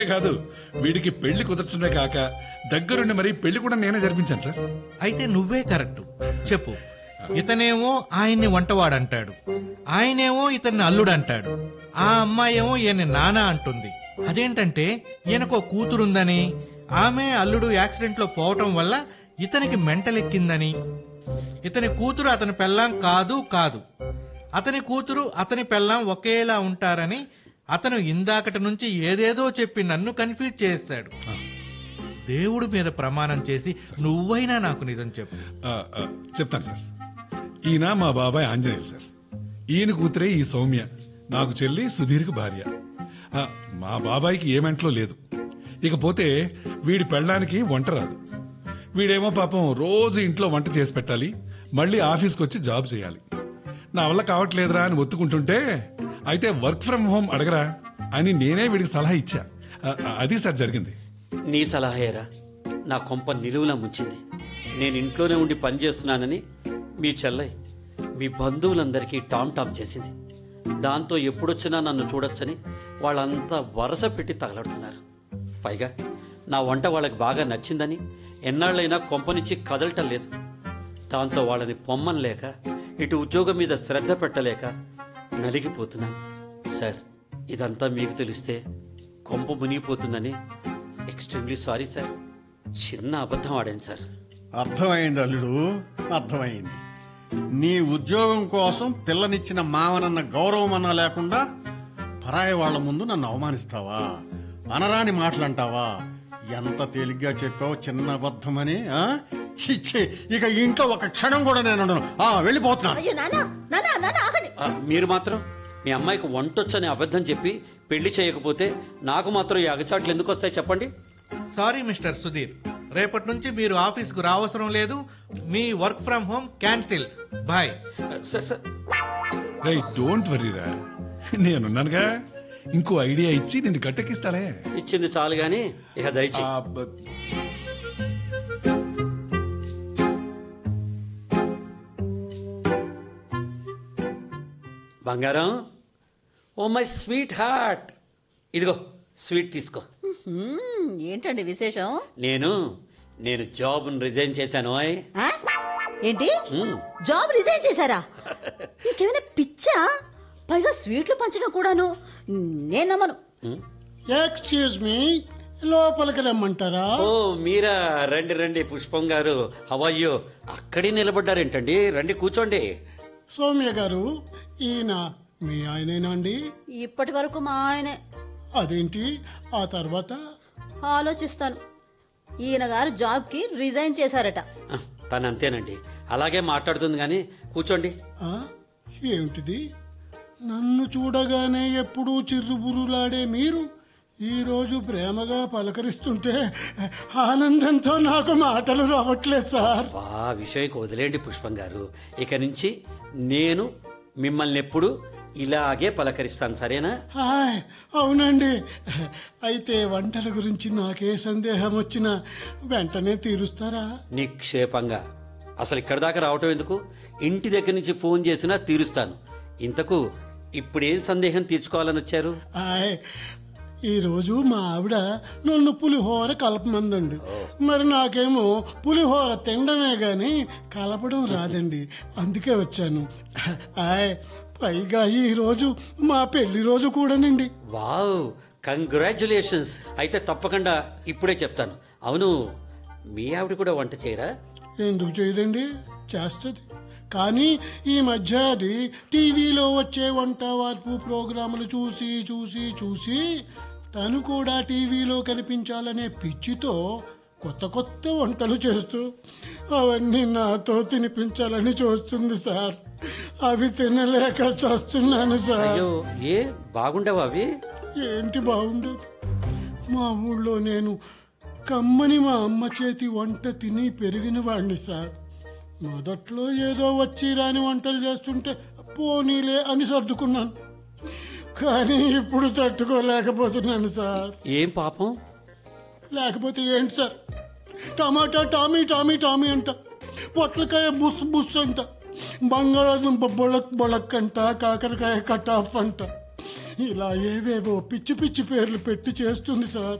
కాదు వీడికి పెళ్లి కుదర్చడమే కాక దగ్గరుండి మరి పెళ్లి కూడా నేనే జరిపించాను సార్ అయితే నువ్వే కరెక్ట్ చెప్పు ఇతనేమో ఆయన్ని వంటవాడంటాడు ఆయనేమో ఇతన్ని అల్లుడు అంటాడు ఆ అమ్మాయేమో ఈయన నాన్న అంటుంది అదేంటంటే ఈయనకో కూతురుందని ఆమె అల్లుడు యాక్సిడెంట్ లో పోవటం వల్ల ఇతనికి మెంటలెక్కిందని ఇతని కూతురు అతని పెళ్ళాం కాదు కాదు అతని కూతురు అతని పెళ్ళాం ఒకేలా ఉంటారని అతను ఇందాకటి నుంచి ఏదేదో చెప్పి నన్ను కన్ఫ్యూజ్ చేస్తాడు దేవుడి మీద ప్రమాణం చేసి నువ్వైనా నాకు నిజం చెప్పు ఆ, ఆ, చెప్తాను సార్ ఈయన మా బాబాయ్ ఆంజనేయులు సార్ ఈయన కూతురే ఈ సౌమ్య నాకు చెల్లి సుధీర్కి భార్య ఆ, మా బాబాయ్కి ఏ మెంట్లో లేదు ఇకపోతే వీడి పెళ్ళడానికి వంట రాదు వీడేమో పాపం రోజు ఇంట్లో వంట చేసి పెట్టాలి మళ్ళీ ఆఫీస్కి వచ్చి జాబ్ చేయాలి నా వల్ల కావట్లేదురా అని ఒత్తుకుంటుంటే అయితే వర్క్ ఫ్రమ్ హోమ్ అడగరా అని నేనే వీడికి సలహా ఇచ్చా ఆ, ఆ, అది సార్ జరిగింది నీ సలహాయేరా నా కొంప నిలువులా ముంచింది నేను ఇంట్లోనే ఉండి పని చేస్తున్నానని మీ చెల్లయ్య మీ బంధువులందరికీ టామ్ టామ్ చేసింది దాంతో ఎప్పుడొచ్చినా నన్ను చూడొచ్చని వాళ్ళంతా వరస పెట్టి తగలడుతున్నారు పైగా నా వంట వాళ్ళకి బాగా నచ్చిందని ఎన్నాళ్ళైనా కొంపనిచ్చి కదలటం లేదు దాంతో వాళ్ళని పొమ్మనలేక ఇటు ఉద్యోగం మీద శ్రద్ధ పెట్టలేక నలిగిపోతున్నాను సార్ ఇదంతా మీకు తెలిస్తే కొంప మునిగిపోతుందని ఎక్స్ట్రీమ్లీ సారీ సార్ చిన్న అబద్ధం ఆడాను సార్ అర్థమైంది అల్లుడు అర్థమైంది నీ ఉద్యోగం కోసం పిల్లనిచ్చిన మావనన్న గౌరవం అన్నా లేకుండా పరాయి వాళ్ళ ముందు నన్ను అవమానిస్తావా అనరాని మాటలంటావా ఎంత తేలిగ్గా చెప్పావు చిన్న అబద్ధమని ఆ? ఛీ, ఛీ, ఇక ఇంట్లో ఒక క్షణం కూడా నేను ఉండను ఆ వెళ్ళిపోతున్నాను అయ్యో నానా నానా నానా ఆగండి ఆ, మీరు మాత్రం మీ అమ్మాయికి వంటొచ్చని అబద్ధం చెప్పి పెళ్లి చేయకపోతే నాకు మాత్రం ఈ అగచాట్లు ఎందుకు వస్తాయి చెప్పండి సారీ మిస్టర్ సుధీర్ రేపటి నుంచి మీరు ఆఫీస్కు రావసరం లేదు మీ work from home cancel boy sir sir రై డోంట్ వరీరా నేనున్నానుగా ఇంకో ఐడియా ఇచ్చి నిన్ను గట్టెక్కిస్తాలే ఇచ్చింది చాలు గాని ఇక దయచి ఆ, బ- బంగారం ఓ మై స్వీట్ హార్ట్ ఇదిగో స్వీట్ తీసుకో హ్మ్, ఏంటండి విశేషం నేను నేను జాబ్ను రిజైన్ చేశాను ఓయ్. ఆ? ఏంటి మ్మ్. జాబ్ రిజైన్ చేశారా ఇంకేమైనా పిచ్చా పైగా స్వీట్లు పంచడం కూడాను నేను నమ్మను ఎక్స్క్యూజ్ మీ లోపలికి రమ్మంటారా ఓ మీరా రండి రండి పుష్పం గారు హవయ్యో అక్కడే నిలబడ్డారేంటండి రండి కూర్చోండి సౌమ్య గారు ఈయన మీ ఆయనేనా అండి ఇప్పటి వరకు మా ఆయనే అదేంటి ఆ తర్వాత ఆలోచిస్తాను ఈయన గారు జాబ్కి రిజైన్ చేశారట ఆ, తను అంతేనండి అలాగే మాట్లాడుతుంది కానీ కూర్చోండి ఆ ఏమిటిది నన్ను చూడగానే ఎప్పుడూ చిర్రుబురులాడే మీరు ఈరోజు ప్రేమగా పలకరిస్తుంటే ఆనందంతో నాకు మాటలు రావట్లేదు సార్ వా విషయం వదిలేండి పుష్పం గారు ఇక నుంచి నేను మిమ్మల్ని ఎప్పుడు ఇలాగే పలకరిస్తాను సరేనా హాయ్ అవునండి అయితే వంటల గురించి నాకే సందేహం వచ్చినా వెంటనే తీరుస్తారా నిక్షేపంగా అసలు ఇక్కడ దాకా రావటం ఎందుకు ఇంటి దగ్గర నుంచి ఫోన్ చేసినా తీరుస్తాను ఇంతకు ఇప్పుడేం సందేహం తీర్చుకోవాలని వచ్చారు హాయ్ ఈరోజు మా ఆవిడ నన్ను పులిహోర కలపమందండి మరి నాకేమో పులిహోర తినడమే గాని కలపడం రాదండి అందుకే వచ్చాను హాయ్ పైగా ఈరోజు మా పెళ్లి రోజు కూడానండి వావ్ కంగ్రాచులేషన్స్ అయితే తప్పకుండా ఇప్పుడే చెప్తాను అవును మీ ఆవిడ కూడా వంట చేయరా ఎందుకు చేయదండి చేస్తుంది కానీ ఈ మధ్య అది టీవీలో వచ్చే వంట వార్పు ప్రోగ్రాములు చూసి చూసి చూసి తను కూడా టీవీలో కనిపించాలనే పిచ్చితో కొత్త కొత్త వంటలు చేస్తూ అవన్నీ నాతో తినిపించాలని చూస్తుంది సార్ అవి తినలేక చేస్తున్నాను సార్ అయ్యో ఏ బాగుండవా అవి ఏంటి బాగుండేది మా ఊళ్ళో నేను కమ్మని మా అమ్మ చేతి వంట తిని పెరిగిన వాడిని సార్ మొదట్లో ఏదో వచ్చి రాని వంటలు చేస్తుంటే పోనీలే అని సర్దుకున్నాను కానీ ఇప్పుడు తట్టుకోలేకపోతున్నాను సార్ ఏం పాపం లేకపోతే ఏంటి సార్ టమాటా టామీ టామీ టామీ అంట పొట్లకాయ బుస్ బుస్ అంట బంగాళాదుంప బొళక్ బొళక్ అంట కాకరకాయ కటాఫ్ అంట ఇలా ఏవేవో పిచ్చి పిచ్చి పేర్లు పెట్టి చేస్తుంది సార్